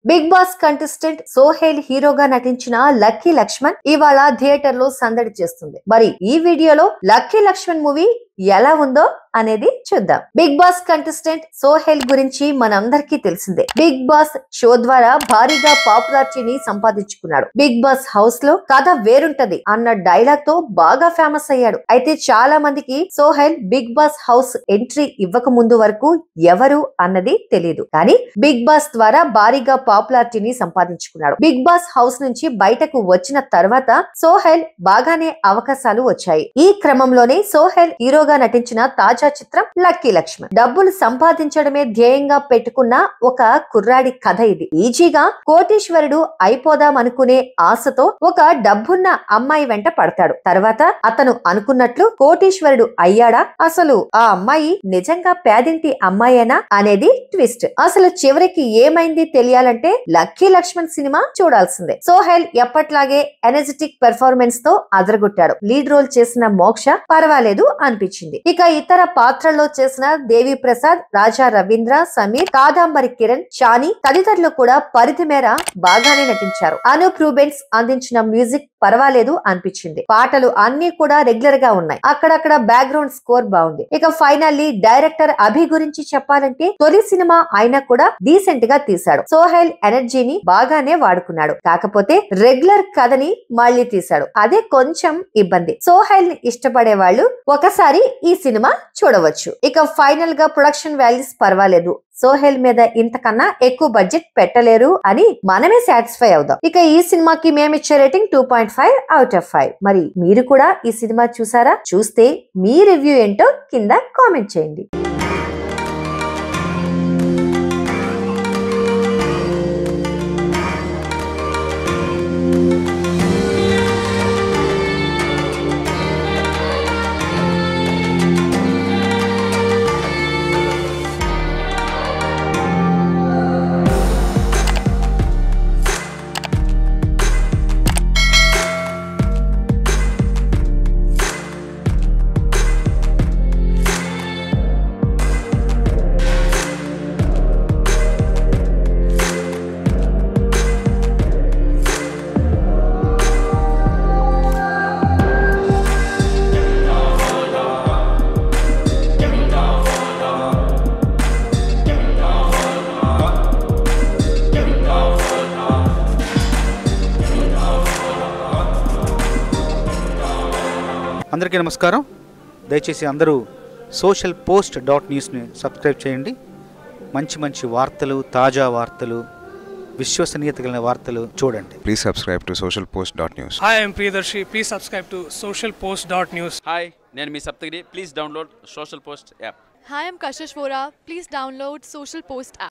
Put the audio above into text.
Big boss contestant Sohel హీరోగా నటించిన lucky Laxman ఇవాళ థియేటర్ లో సందడి చేస్తుంది మరి ఈ వీడియోలో లక్కీ లక్ష్మణ్ మూవీ ఎలా ఉందో అనేది చూద్దాం బిగ్ బాస్ కంటెస్టెంట్ సోహెల్ గురించి మనందరికీ తెలిసిందే బిగ్ బాస్ షో ద్వారా భారీగా పాపులారిటీని సంపాదించుకున్నాడు బిగ్ బాస్ హౌస్ లో కథ వేరుంటది అన్న డైలాగ్ తో బాగా ఫేమస్ అయ్యాడు అయితే చాలా మందికి Sohel Bigg Boss house entry ఇవ్వక ముందు వరకు ఎవరు అన్నది తెలియదు కానీ బిగ్ బాస్ ద్వారా భారీగా పాపులారిటీని సంపాదించుకున్నాడు బిగ్ బాస్ హౌస్ నుంచి బయటకు వచ్చిన తర్వాత సోహెల్ బాగానే అవకాశాలు వచ్చాయి ఈ క్రమంలోనే సోహెల్ హీరోగా నటించిన తాజా చిత్రం లక్కీ లక్ష్మణ్ డబ్బులు సంపాదించడమే ధ్యేయంగా పెట్టుకున్న ఒక కుర్రాడి కథ ఇది ఈజీగా కోటీశ్వరుడు అయిపోదాం అనుకునే ఆశతో ఒక డబ్బున్న అమ్మాయి వెంట పడతాడు తర్వాత అతను అనుకున్నట్లు కోటీశ్వరుడు అయ్యాడా అసలు ఆ అమ్మాయి నిజంగా పేదింటి అమ్మాయేనా అనేది ట్విస్ట్ అసలు చివరికి ఏమైంది తెలియాలంటే లక్కీ లక్ష్మణ్ సినిమా చూడాల్సిందే సోహెల్ ఎప్పట్లాగే ఎనర్జెటిక్ పెర్ఫార్మెన్స్ తో అదరగొట్టాడు లీడ్ రోల్ చేసిన మోక్ష పర్వాలేదు అనిపించింది ఇక ఇతర పాత్రల్లో చేసిన దేవి ప్రసాద్ రాజా రవీంద్ర సమీర్ కాదాంబరి కిరణ్ షాని తదితరులు కూడా పరిధి మేర బాగానే నటించారు అనూప్ రూబెన్స్ అందించిన మ్యూజిక్ పర్వాలేదు అనిపించింది పాటలు అన్ని కూడా రెగ్యులర్ గా ఉన్నాయి అక్కడక్కడ బ్యాక్గ్రౌండ్ స్కోర్ బాగుంది ఇక ఫైనల్లీ డైరెక్టర్ అభి గురించి చెప్పాలంటే తొలి సినిమా అయినా కూడా డీసెంట్ గా తీశాడు సోహెల్ ఎనర్జీని బాగానే వాడుకున్నాడు కాకపోతే రెగ్యులర్ కథని మళ్ళీ తీశాడు అదే కొంచెం ఇబ్బంది సోహెల్ ని ఇష్టపడే వాళ్ళు ఒకసారి ఈ సినిమా చూడవచ్చు ఇక ఫైనల్ గా ప్రొడక్షన్ వాల్యూస్ పర్వాలేదు సోహెల్ మీద ఇంతకన్నా ఎక్కువ బడ్జెట్ పెట్టలేరు అని మనమే సాటిస్ఫై అవుదాం ఇక ఈ సినిమాకి మేమిచ్చే rating two point five out of five మరి మీరు కూడా ఈ సినిమా చూసారా చూస్తే మీ రివ్యూ ఏంటో కింద కామెంట్ చేయండి అందరికీ నమస్కారం దయచేసి అందరూ సోషల్ పోస్ట్ డాట్ న్యూస్ని సబ్స్క్రైబ్ చేయండి మంచి మంచి వార్తలు తాజా వార్తలు విశ్వసనీయత కలిగిన వార్తలు చూడండి Please subscribe to socialpost.news. Hi, I'm Priyadarshi. Please subscribe to socialpost.news. Hi నేను మీ Saptagiri please download social post app Hi, I'm Kashish Vora. Please download Social Post app.